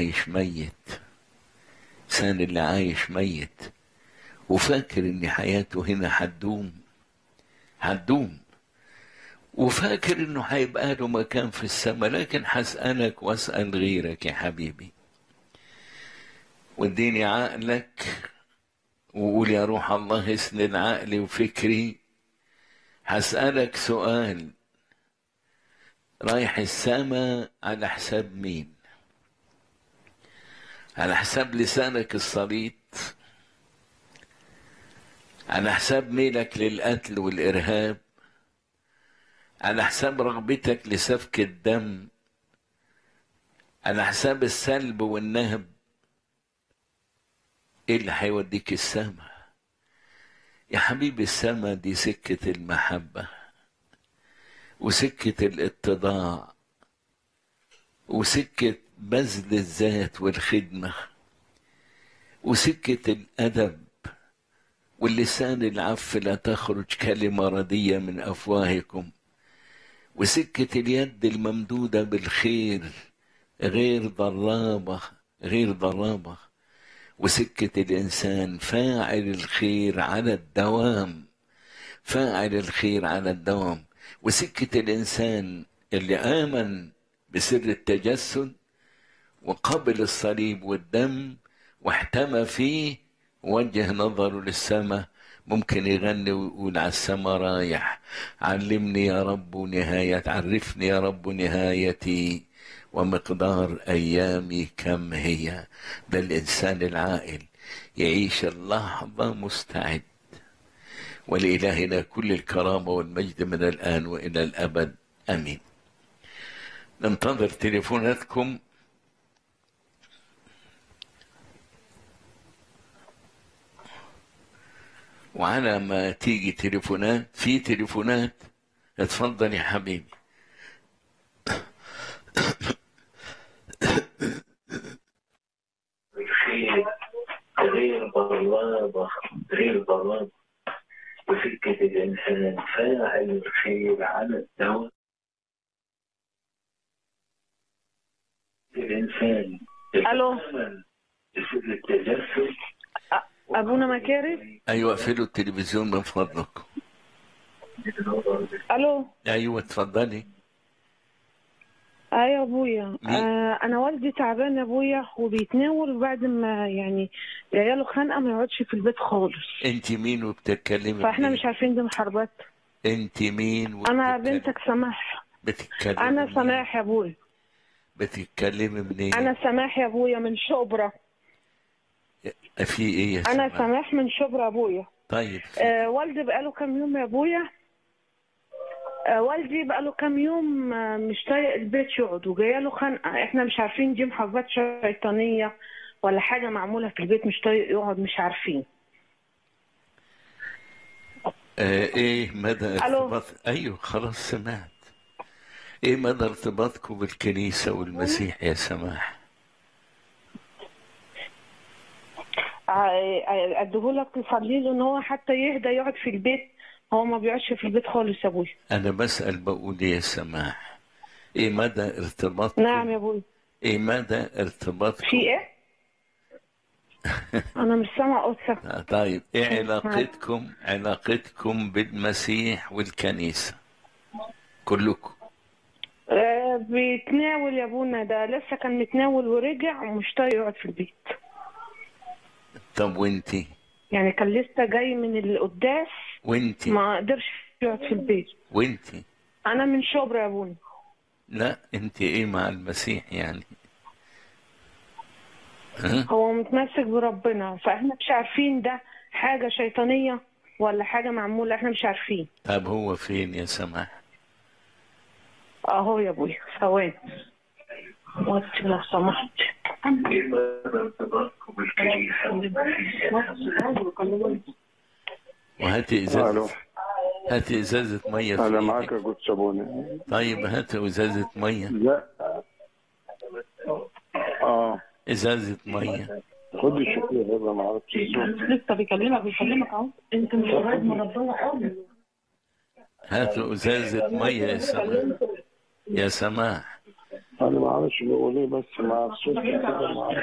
عايش ميت الإنسان اللي عايش ميت وفاكر إن حياته هنا هتدوم هتدوم وفاكر إنه هيبقى له مكان في السماء لكن هسألك وأسأل غيرك يا حبيبي واديني عقلك وقول يا روح الله اسند عقلي وفكري هسألك سؤال رايح السماء على حساب مين على حساب لسانك الصليط على حساب ميلك للقتل والإرهاب على حساب رغبتك لسفك الدم على حساب السلب والنهب ايه اللي هيوديك السما يا حبيبي السما دي سكة المحبة وسكة الاتضاع وسكة بذل الذات والخدمة وسكة الأدب واللسان العف لا تخرج كلمة ردية من أفواهكم وسكة اليد الممدودة بالخير غير ضرابة غير ضرابة وسكة الإنسان فاعل الخير على الدوام فاعل الخير على الدوام وسكة الإنسان اللي آمن بسر التجسد وقبل الصليب والدم واحتمى فيه وجه نظره للسماء ممكن يغني ويقول على السماء رايح علمني يا رب نهاية عرفني يا رب نهايتي ومقدار أيامي كم هي ده الإنسان العاقل يعيش اللحظة مستعد ولإلهنا كل الكرامة والمجد من الآن وإلى الأبد آمين ننتظر تليفوناتكم وعلى ما تيجي تليفونات في تليفونات اتفضل يا حبيبي الخير غير ضرابة غير ضرابة وسكة الإنسان فاعل الخير على الدوام الإنسان ألو. بسر التجسد أبونا مكاري ايوه اقفلوا التلفزيون من فضلك ألو ايوه اتفضلي أيوة يا أبويا مين؟ آه أنا والدي تعبان يا أبويا وبيتناول وبعد ما يعني جايله خنقة ما يقعدش في البيت خالص انت مين وبتتكلمي فإحنا منين؟ مش عارفين دي محاربات انت مين أنا وبتتكلمي- بنتك سماح بتتكلمي أنا منين؟ سماح يا أبويا بتتكلمي منين أنا سماح يا أبويا من شبرا في ايه يا أنا سماح؟ سماح من شبرا يا أبويا طيب في- آه والدي بقاله كام يوم يا أبويا آه والدي بقاله كام يوم آه مش طايق البيت يقعد وجايله خنقة احنا مش عارفين دي محافظات شيطانية ولا حاجة معمولة في البيت مش طايق يقعد مش عارفين آه ايه مدى ألو. ارتباط ايوه خلاص سمعت ايه مدى ارتباطكم بالكنيسة والمسيح يا سماح اديهولك تصلي له ان هو حتى يهدى يقعد في البيت هو ما بيقعدش في البيت خالص يا ابويا انا بسأل بقول يا سماح ايه مدى ارتباطكم نعم يا ابويا ايه مدى ارتباطكم في ايه انا مش سامع قدسك آه، طيب ايه علاقتكم علاقتكم بالمسيح والكنيسة كلكم آه بيتناول يا ابونا ده لسه كان متناول ورجع ومش طايق يقعد في البيت طب وانتي يعني كان لسه جاي من القداس وانتي ما قدرش يقعد في البيت وانتي انا من شبرا يا ابونا لا انت ايه مع المسيح يعني ها؟ هو متمسك بربنا فاحنا مش عارفين ده حاجة شيطانية ولا حاجة معمولة احنا مش عارفين طب هو فين يا سماح اهو يا ابويا ثواني وقت لو سمحت إيه مدى ارتباطكم بالكنيسة وهاتي الو ازازة هاتي ازازة مية في انا معاك ايدك يا جود شابوني طيب هاتي ازازة مية لا اه ازازة مية خد الشكل هذا ما اعرفش الصوت لسه بيكلمك بيكلمك اهو انت مش قريب من ربنا خالص هاتوا ازازة مية يا سماح يا سماح انا ما اعرفش بقول ايه بس مع الصوت كده ما اعرفش